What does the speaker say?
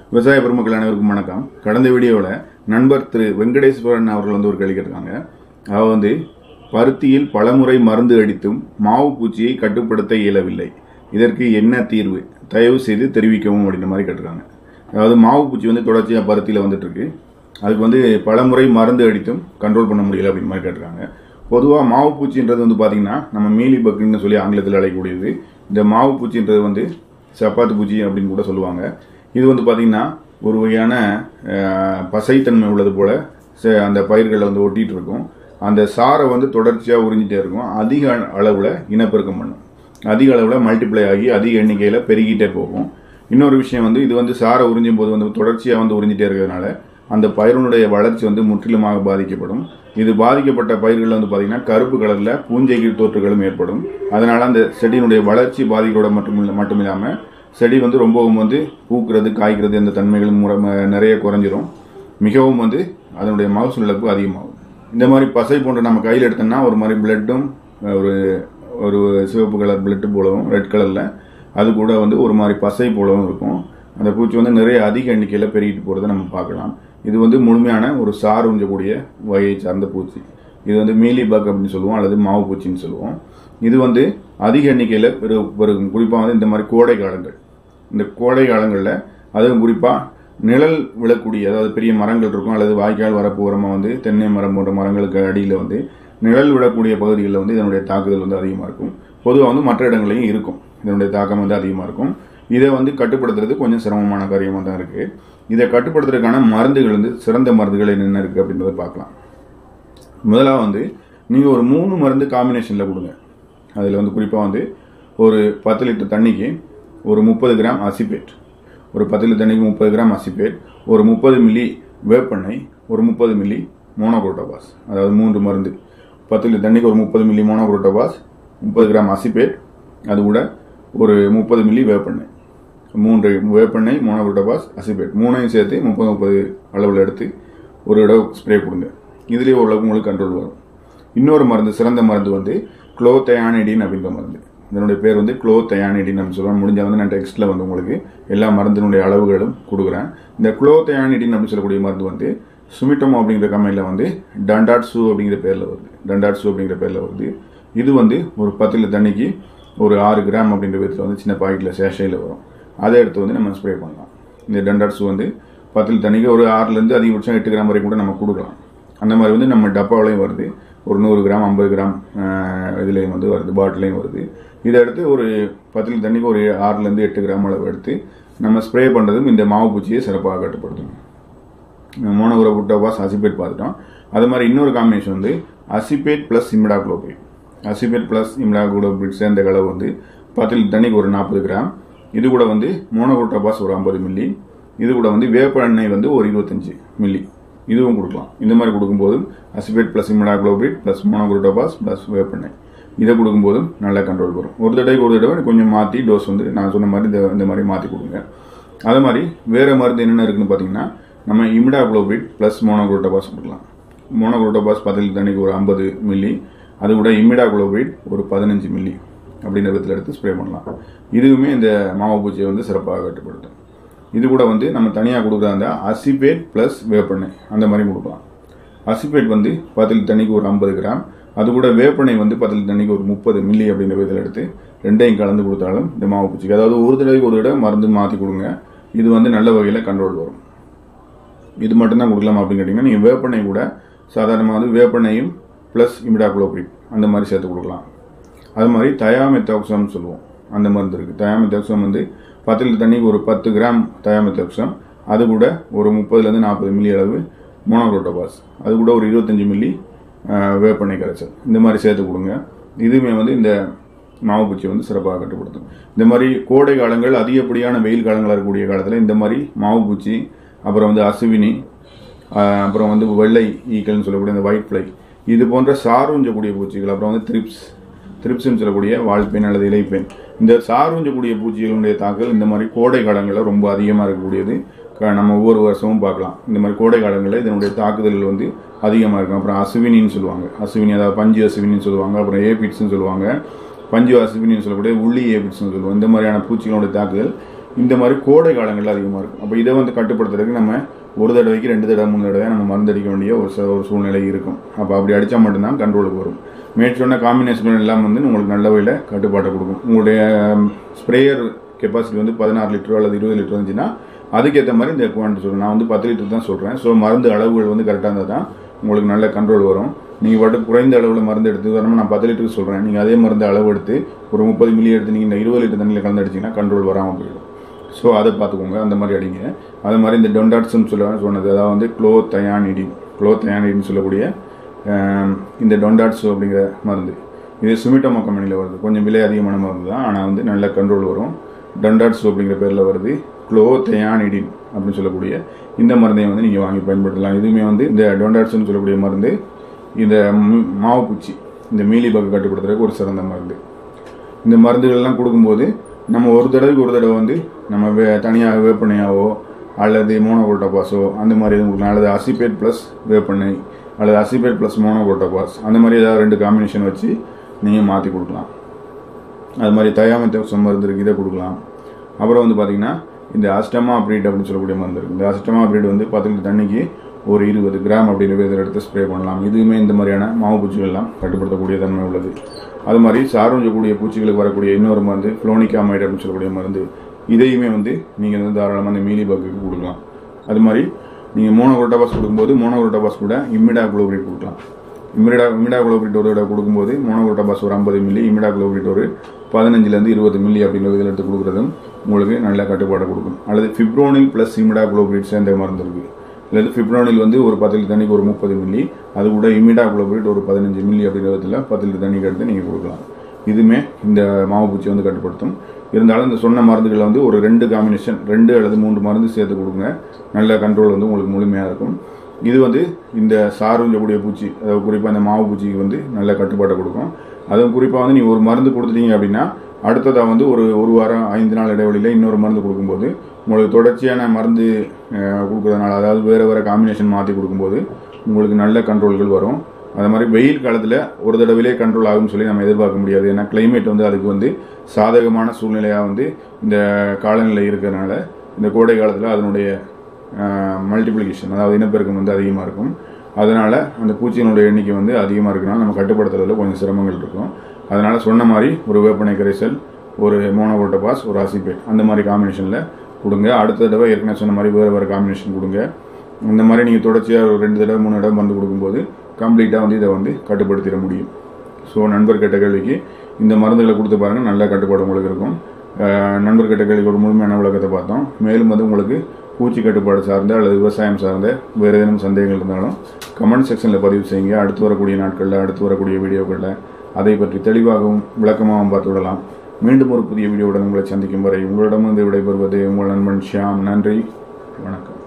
விவசாய பெருமக்கள் அனைவருக்கும் வணக்கம் கடந்த வீடியோவில் நண்பர் திரு வெங்கடேஸ்வரன் அவர்கள் வந்து ஒரு கேள்வி கேட்டிருக்காங்க அவர் வந்து பருத்தியில் பலமுறை மருந்து அடித்தும் மாவு பூச்சியை கட்டுப்படுத்த இயலவில்லை இதற்கு என்ன தீர்வு தயவு செய்து தெரிவிக்கவும் அப்படின்ற மாதிரி கேட்டிருக்காங்க அதாவது மாவு பூச்சி வந்து தொடர்ச்சியாக பருத்தியில் வந்துட்டு இருக்கு அதுக்கு வந்து பலமுறை மருந்து அடித்தும் கண்ட்ரோல் பண்ண முடியல அப்படின்ற மாதிரி கேட்டிருக்காங்க பொதுவாக மாவு பூச்சின்றது வந்து பார்த்தீங்கன்னா நம்ம மீலி பக்குன்னு சொல்லி ஆங்கிலத்தில் அழைக்கக்கூடியது இந்த மாவு பூச்சின்றது வந்து சப்பாத்து பூச்சி அப்படின்னு கூட சொல்லுவாங்க இது வந்து பார்த்தீங்கன்னா ஒரு வகையான அஹ், பசைத்தன்மை உள்ளது போல ச- அந்த பயிர்களில் வந்து ஒட்டிட்டு இருக்கும் அந்த சாரை வந்து தொடர்ச்சியாக உறிஞ்சிட்டே இருக்கும் அதிக அளவில் இனப்பெருக்கம் பண்ணும் அதிக அளவில் மல்டிப்ளை ஆகி அதிக எண்ணிக்கையில் பெருகிட்டே போகும் இன்னொரு விஷயம் வந்து இது வந்து சாரை உறிஞ்சும் போது வந்து தொடர்ச்சியாக வந்து உறிஞ்சிட்டே இருக்கிறதுனால அந்த பயிரினுடைய வளர்ச்சி வந்து முற்றிலுமாக பாதிக்கப்படும் இது பாதிக்கப்பட்ட பயிர்கள் வந்து பார்த்தீங்கன்னா கருப்பு கலரில் பூஞ்சைக்கு தோற்றுகளும் ஏற்படும் அதனால அந்த செடியினுடைய வளர்ச்சி பாதிக்கிறோட மட்டும் இல்ல- மட்டும் இல்லாமல் செடி வந்து ரொம்பவும் வந்து பூக்கிறது காய்க்கிறது இந்த தன்மைகளும் முற- ம- நிறைய குறைஞ்சிரும் மிகவும் வந்து அதனுடைய மகசூல் இழப்பு அதிகமாகும் இந்த மாதிரி பசை போன்ற நம்ம கையில் எடுத்தோம்னா ஒரு மாதிரி பிளட்டும் ஒரு ஒரு சிவப்பு கலர் பிளட்டு போலவும் ரெட் கலரில் அது கூட வந்து ஒரு மாதிரி பசை போலவும் இருக்கும் அந்த பூச்சி வந்து நிறைய அதிக எண்ணிக்கையில் பெருகிட்டு போகிறத நம்ம பார்க்கலாம் இது வந்து முழுமையான ஒரு சார் உஞ்சக்கூடிய வகையை சார்ந்த பூச்சி இது வந்து மீலி பக் அப்படின்னு சொல்லுவோம் அல்லது மாவு பூச்சின்னு சொல்லுவோம் இது வந்து அதிக எண்ணிக்கையில் பெரு பெருகும் குறிப்பாக வந்து இந்த மாதிரி கோடை காலங்கள் இந்த கோடை காலங்களில் அதுவும் குறிப்பாக நிழல் விழக்கூடிய அதாவது பெரிய மரங்கள் இருக்கும் அல்லது வாய்க்கால் வரப்பு ஓரமாக வந்து தென்னை மரம் போன்ற மரங்களுக்கு அடியில் வந்து நிழல் விழக்கூடிய பகுதிகளில் வந்து இதனுடைய தாக்குதல் வந்து அதிகமாக இருக்கும் பொதுவாக வந்து மற்ற இடங்களையும் இருக்கும் இதனுடைய தாக்கம் வந்து அதிகமாக இருக்கும் இதை வந்து கட்டுப்படுத்துறது கொஞ்சம் சிரமமான காரியமாக தான் இருக்குது இதை கட்டுப்படுத்துறதுக்கான மருந்துகள் வந்து சிறந்த மருந்துகள் என்னென்ன இருக்குது அப்படின்றத பார்க்கலாம் முதலாக வந்து நீங்கள் ஒரு மூணு மருந்து காம்பினேஷனில் கொடுங்க அதில் வந்து குறிப்பாக வந்து ஒரு பத்து லிட்டர் தண்ணிக்கு ஒரு முப்பது கிராம் அசிபேட் ஒரு பத்து லிட்டர் தண்ணிக்கு முப்பது கிராம் அசிபேட் ஒரு முப்பது மில்லி வேப்பெண்ணெய் ஒரு முப்பது மில்லி மோனோகுரோட்டோபாஸ் அதாவது மூன்று மருந்து பத்து லிட்டர் தண்ணிக்கு ஒரு முப்பது மில்லி மோனோகுரோட்டோபாஸ் முப்பது கிராம் அசிபேட் அது கூட ஒரு முப்பது மில்லி வேப்பெண்ணெய் மூன்று வேப்பெண்ணெய் மோனோகுரோட்டோபாஸ் அசிபேட் மூணையும் சேர்த்து முப்பது முப்பது அளவில் எடுத்து ஒரு இடம் ஸ்ப்ரே கொடுங்க இதுலேயே ஓரளவுக்கு உங்களுக்கு கண்ட்ரோல் வரும் இன்னொரு மருந்து சிறந்த மருந்து வந்து குளோதயானிடின் அப்படின்ற மருந்து இதனுடைய பேர் வந்து குளோதயானிடின் அப்படின்னு சொல்லுவாங்க முடிஞ்ச வந்து நான் டெக்ஸ்ட்டில் வந்து உங்களுக்கு எல்லா மருந்தினுடைய அளவுகளும் கொடுக்குறேன் இந்த குளோதயானிடின் அப்படின்னு சொல்லக்கூடிய மருந்து வந்து சுமிட்டோமோ அப்படிங்கிற கம்பெனியில் வந்து டண்டாட்ஸு அப்படிங்கிற பேரில் வருது டண்டாட்ஸு அப்படிங்கிற பேரில் வருது இது வந்து ஒரு பத்து லிட்டர் தண்ணிக்கு ஒரு ஆறு கிராம் அப்படின்ற விதத்தில் வந்து சின்ன பாக்கெட்டில் சேஷையில் வரும் அதை எடுத்து வந்து நம்ம ஸ்ப்ரே பண்ணலாம் இந்த டண்டாட்ஸு வந்து பத்து லிட்டர் தண்ணிக்கு ஒரு ஆறுலேருந்து அதிகபட்சம் எட்டு கிராம் வரைக்கும் கூட நம்ம கொடுக்கலாம் அந்த மாதிரி வந்து நம்ம டப்பாவிலையும் வருது ஒரு நூறு கிராம் ஐம்பது கிராம் ஆஹ், இதுலேயும் வந்து வருது பாட்டிலையும் வருது இதை எடுத்து ஒரு பத்து லிட்டர் தண்ணிக்கு ஒரு ஆறுலேருந்து எட்டு கிராம் அளவு எடுத்து நம்ம ஸ்ப்ரே பண்ணுறதும் இந்த மாவு பூச்சியை சிறப்பாக கட்டுப்படுத்தும் மோனோகுரோ புட்டோபாஸ் அசிபேட் பார்த்துட்டோம் அது மாதிரி இன்னொரு காம்பினேஷன் வந்து acephate plus imidacloprid acephate plus imidacloprid சேர்ந்த கலவு வந்து பத்து லிட்டர் தண்ணிக்கு ஒரு நாற்பது கிராம் இது கூட வந்து மோனோகுரோட்டோபாஸ் ஒரு ஐம்பது மில்லி இது கூட வந்து வேப்ப எண்ணெய் வந்து ஒரு இருபத்தஞ்சு மில்லி இதுவும் கொடுக்கலாம் இந்த மாதிரி கொடுக்கும்போது acephate plus imidacloprid plus monocrotophos plus வேப்பெண்ணெய் இதை கொடுக்கும்போதும் நல்லா கண்ட்ரோல் வரும் ஒரு தடவைக்கு ஒரு தடவை கொஞ்சம் மாற்றி டோஸ் வந்து நான் சொன்ன மாதிரி இந்த இந்த மாதிரி மாற்றி கொடுங்க அதே மாதிரி வேறு மருந்து என்னென்ன இருக்குன்னு பார்த்தீங்கன்னா நம்ம இமிடாக்ளோபிட் ப்ளஸ் மோனோகுரோட்டோபாஸ் கொடுக்கலாம் மோனோகுரோட்டோபாஸ் பத்து லிட்டர் தண்ணிக்கு ஒரு ஐம்பது மில்லி அது கூட இமிடாக்ளோபிட் ஒரு பதினஞ்சு மில்லி அப்படின்ற விதத்தில் எடுத்து ஸ்ப்ரே பண்ணலாம் இதுவுமே இந்த மாவு பூச்சியை வந்து சிறப்பாக கட்டுப்படுத்தும் இது கூட வந்து நம்ம தனியாக கொடுக்குற அந்த அசிபேட் ப்ளஸ் வேப்பெண்ணெய் அந்த மாதிரி கொடுக்கலாம் அசிபேட் வந்து பத்து லிட்டர் தண்ணிக்கு ஒரு ஐம்பது கிராம் அது கூட வேப்பெண்ணெய் வந்து பத்து லிட்டர் தண்ணிக்கு ஒரு முப்பது மில்லி அப்படின்ற விதத்தில் எடுத்து ரெண்டையும் கலந்து கொடுத்தாலும் இந்த மாவு பூச்சிக்கு அதாவது ஒரு தடவைக்கு ஒரு தடவை மருந்து மாற்றி கொடுங்க இது வந்து நல்ல வகையில் கண்ட்ரோல் வரும் இது மட்டும்தான் கொடுக்கலாம் அப்படின்னு கேட்டிங்கன்னா நீங்கள் வேப்பெண்ணெய் கூட சாதாரணமாக வந்து வேப்பெண்ணையும் ப்ளஸ் இமிடாக்ளோபிட் அந்த மாதிரி சேர்த்து கொடுக்கலாம் அது மாதிரி தயாமெத்தாக்சம் சொல்லுவோம் அந்த மருந்து இருக்குது தயாமெத்தாக்சம் வந்து பத்து லிட்டர் தண்ணிக்கு ஒரு பத்து கிராம் தயாமெத்தாக்சம் அது கூட ஒரு முப்பதுலேருந்து நாற்பது மில்லி அளவு மோனோக்ரோட்டோபாஸ் அது கூட ஒரு இருபத்தஞ்சி மில்லி வேப்பெண்ணெய் கரைசல் இந்த மாதிரி சேர்த்து கொடுங்க இதுவுமே வந்து இந்த மாவு பூச்சி வந்து சிறப்பாக கட்டுப்படுத்தும் இந்த மாதிரி கோடை காலங்கள் அதிகப்படியான வெயில் காலங்களாக இருக்கக்கூடிய காலத்தில் இந்த மாதிரி மாவு பூச்சி அப்புறம் வந்து அசுவினி ஆஹ் அப்புறம் வந்து வெள்ளை ஈக்கள்னு சொல்லக்கூடிய இந்த ஒயிட் ஃப்ளை இது போன்ற சாருஞ்சக்கூடிய பூச்சிகள் அப்புறம் வந்து த்ரிப்ஸ் த்ரிப்ஸ்னு சொல்லக்கூடிய வால்பெண் அல்லது இலைப்பெண் இந்த சாருஞ்சக்கூடிய பூச்சிகளுடைய தாக்கல் இந்த மாதிரி கோடை காலங்களில் ரொம்ப அதிகமாக இருக்கக்கூடியது க- நம்ம ஒவ்வொரு வருஷமும் பார்க்கலாம் இந்த மாதிரி கோடை காலங்களில் இதனுடைய தாக்குதல்கள் வந்து அதிகமாக இருக்கும் அப்புறம் அசுவினின்னு சொல்லுவாங்க அசுவினி அதாவது பஞ்சு அசுவினின்னு சொல்லுவாங்க அப்புறம் ஏபிட்ஸ்னு சொல்லுவாங்க பஞ்சு அசுவினின்னு சொல்லக்கூடிய உள்ளி ஏபிட்ஸ்னு சொல்லுவாங்க இந்த மாதிரியான பூச்சிகளோட தாக்குதல் இந்த மாதிரி கோடை காலங்களில் அதிகமாக இருக்கும் அப்போ இதை வந்து கட்டுப்படுத்துறதுக்கு நம்ம ஒரு தடவைக்கு ரெண்டு தடவை மூணு தடவை நம்ம மருந்து அடிக்க வேண்டிய ஒரு ச- ஒரு சூழ்நிலை இருக்கும் அப்போ அப்படி அடித்தா மட்டும்தான் கண்ட்ரோலுக்கு வரும் மேற் சொன்ன காம்பினேஷன் எல்லாம் வந்து உங்களுக்கு நல்ல வகையில் கட்டுப்பாட்டை கொடுக்கும் உங்களுடைய ஸ்ப்ரேயர் கெப்பாசிட்டி வந்து பதினாறு லிட்டர் அல்லது இருபது லிட்டர் இருந்துச்சுன்னா அதுக்கேற்ற மாதிரி இந்த குவான்டிட்டி சொல்கிறேன் நான் வந்து பத்து லிட்டர் தான் சொல்கிறேன் ஸோ மருந்து அளவுகள் வந்து கரெக்டாக இருந்தால் தான் உங்களுக்கு நல்ல கண்ட்ரோல் வரும் நீங்கள் பாட்டு குறைந்த அளவில் மருந்து எடுத்து வரணும் நான் பத்து லிட்டருக்கு சொல்கிறேன் நீங்கள் அதே மருந்து அளவு எடுத்து ஒரு முப்பது மில்லி எடுத்து நீங்கள் இந்த இருபது லிட்டர் தண்ணியில் கலந்து அடிச்சிங்கன்னா கண்ட்ரோல் வராமல் போயிடும் ஸோ அதை பார்த்துக்கோங்க அந்த மாதிரி அடிங்க அது மாதிரி இந்த டொண்டாட்ஸ்னு சொல்ல சொன்னது அதாவது வந்து க்ளோ தயானிடின் க்ளோ தயானிடின் சொல்லக்கூடிய ஆம், இந்த டொண்டாட்ஸ் அப்படிங்கிற மருந்து இது சுமிட்டோமோ கம்பெனியில் வருது கொஞ்சம் விலை அதிகமான மருந்து தான் ஆனால் வந்து நல்ல கண்ட்ரோல் வரும் டொண்டாட்ஸ் அப்படிங்கிற பேரில் வருது க்ளோ தயானிடின் அப்படின்னு சொல்லக்கூடிய இந்த மருந்தையும் வந்து நீங்கள் வாங்கி பயன்படுத்தலாம் இதுவுமே வந்து இந்த டொண்டாட்ஸ்னு சொல்லக்கூடிய மருந்து இந்த மு- மாவு பூச்சி இந்த மீலி பக்கு கட்டுப்படுத்துறதுக்கு ஒரு சிறந்த மருந்து இந்த மருந்துகள்லாம் கொடுக்கும்போது நம்ம ஒரு தடவைக்கு ஒரு தடவை வந்து நம்ம வே தனியாக வேப்பெண்ணையாவோ அல்லது மோனோகோட்டோபாஸோ அந்த மாதிரி எதுவும் கொடுக்கலாம் அல்லது அசிபேட் ப்ளஸ் வேப்பெண்ணெய் அல்லது அசிபேட் ப்ளஸ் மோனோகோட்டோபாஸ் அந்த மாதிரி ஏதாவது ரெண்டு காம்பினேஷன் வச்சு நீங்கள் மாற்றி கொடுக்கலாம் அது மாதிரி தயாமத்தம் மருந்து இருக்குது இதை கொடுக்கலாம் அப்புறம் வந்து பார்த்தீங்கன்னா இந்த அஸ்டமா பிரீட் அப்படின்னு சொல்லக்கூடிய மருந்து இருக்குது இந்த அஸ்டமா பிரீட் வந்து பத்து லிட்டர் தண்ணிக்கு ஒரு இருபது கிராம் அப்படிங்கிற இதில் எடுத்து ஸ்ப்ரே பண்ணலாம் இதுவுமே இந்த மாதிரியான மாவு பூச்சிகள் எல்லாம் கட்டுப்படுத்தக்கூடிய தன்மை உள்ளது அது மாதிரி சார்வஞ்சக்கூடிய பூச்சிகளுக்கு வரக்கூடிய இன்னொரு மருந்து ஃப்ளோனிகாமைடு அப்படின்னு சொல்லக்கூடிய மருந்து இதையுமே வந்து நீங்கள் வந்து தாராளமாக அந்த மீலி பக்குக்கு கொடுக்கலாம் அது மாதிரி நீங்கள் மோனோகுரோட்டாபாஸ் கொடுக்கும்போது மோனோகுரோட்டாபாஸ் கூட இம்மிடா குளோபிரிட் கொடுக்கலாம் இமிடா இமிடா குளோபிரிட் ஒரு தடவை கொடுக்கும்போது மோனோகுரோட்டாபாஸ் ஒரு ஐம்பது மில்லி இமிடா குளோபிரிட் ஒரு பதினஞ்சுலேருந்து இருபது மில்லி அப்படிங்கிற இதில் எடுத்து கொடுக்குறதும் உங்களுக்கு நல்ல கட்டுப்பாடு கொடுக்கும் அல்லது ஃபிப்ரோனில் ப்ளஸ் இமிடா குளோபிரிட் சேர்ந்த மருந்து இருக்குது அல்லது ஃபிப்ரோனில் வந்து ஒரு பத்து லிட்டர் தண்ணிக்கு ஒரு முப்பது மில்லி அது கூட இமிடா குளோபிரிட் ஒரு பதினஞ்சு மில்லி அப்படிங்கிற விதத்தில் பத்து லிட்டர் தண்ணிக்கு எடுத்து நீங்கள் கொடுக்கலாம் இதுவுமே இந்த மாவு பூச்சி வந்து கட்டுப்படுத்தும் இருந்தாலும் இந்த சொன்ன மருந்துகளை வந்து ஒரு ரெண்டு காம்பினேஷன் ரெண்டு அல்லது மூன்று மருந்து சேர்த்து கொடுங்க நல்ல கண்ட்ரோல் வந்து உங்களுக்கு முழுமையாக இருக்கும் இது வந்து இந்த சாருஞ்சக்கூடிய பூச்சி அதாவது குறிப்பாக இந்த மாவு பூச்சிக்கு வந்து நல்ல கட்டுப்பாட்டை கொடுக்கும் அதுவும் குறிப்பாக வந்து நீங்கள் ஒரு மருந்து கொடுத்துட்டீங்க அப்படின்னா அடுத்ததாக வந்து ஒரு ஒரு வாரம் ஐந்து நாள் இடைவெளியில் இன்னொரு மருந்து கொடுக்கும்போது உங்களுக்கு தொடர்ச்சியான மருந்து அஹ், கொடுக்கறதுனால அதாவது வேறு வேறு காம்பினேஷன் மாற்றி கொடுக்கும்போது உங்களுக்கு நல்ல கண்ட்ரோல்கள் வரும் அது மாதிரி வெயில் காலத்தில் ஒரு தடவையிலே கண்ட்ரோல் ஆகும்னு சொல்லி நம்ம எதிர்பார்க்க முடியாது ஏன்னா கிளைமேட் வந்து அதுக்கு வந்து சாதகமான சூழ்நிலையாக வந்து இந்த காலநிலை இருக்கிறதுனால இந்த கோடை காலத்தில் அதனுடைய மல்டிப்ளிகேஷன் அதாவது இனப்பெருக்கம் வந்து அதிகமாக இருக்கும் அதனால் அந்த பூச்சியினுடைய எண்ணிக்கை வந்து அதிகமாக இருக்கனால நம்ம கட்டுப்படுத்துறதுல கொஞ்சம் சிரமங்கள் இருக்கும் அதனால் சொன்ன மாதிரி ஒரு வேப்பனை கரைசல் ஒரு மோனோகோட்டபாஸ் ஒரு அசிபேட் அந்த மாதிரி காம்பினேஷனில் கொடுங்க அடுத்த தடவை ஏற்கனவே சொன்ன மாதிரி வேறு வேறு காம்பினேஷன் கொடுங்க இந்த மாதிரி நீங்கள் தொடர்ச்சியாக ஒரு ரெண்டு தடவை மூணு தடவை மருந்து கொடுக்கும்போது கம்ப்ளீட்டாக வந்து இதை வந்து கட்டுப்படுத்திட முடியும் ஸோ நண்பர் கேட்ட கேள்விக்கு இந்த மருந்துகளை கொடுத்து பாருங்கள் நல்ல கட்டுப்பாடு உங்களுக்கு இருக்கும் அஹ் நண்பர் கேட்ட கேள்விக்கு ஒரு முழுமையான விளக்கத்தை பார்த்தோம் மேலும் வந்து உங்களுக்கு பூச்சி கட்டுப்பாடு சார்ந்த அல்லது விவசாயம் சார்ந்த வேறு ஏதேனும் சந்தேகங்கள் இருந்தாலும் கமெண்ட் செக்ஷனில் பதிவு செய்யுங்க அடுத்து வரக்கூடிய நாட்களில் அடுத்து வரக்கூடிய வீடியோக்களில் அதை பற்றி தெளிவாகவும் விளக்கமாகவும் பார்த்து விடலாம் மீண்டும் ஒரு புதிய வீடியோவுடன் உங்களை சந்திக்கும் வரை உங்களிடமிருந்து விடைபெறுவது உங்கள் நண்பன் ஷியாம் நன்றி வணக்கம்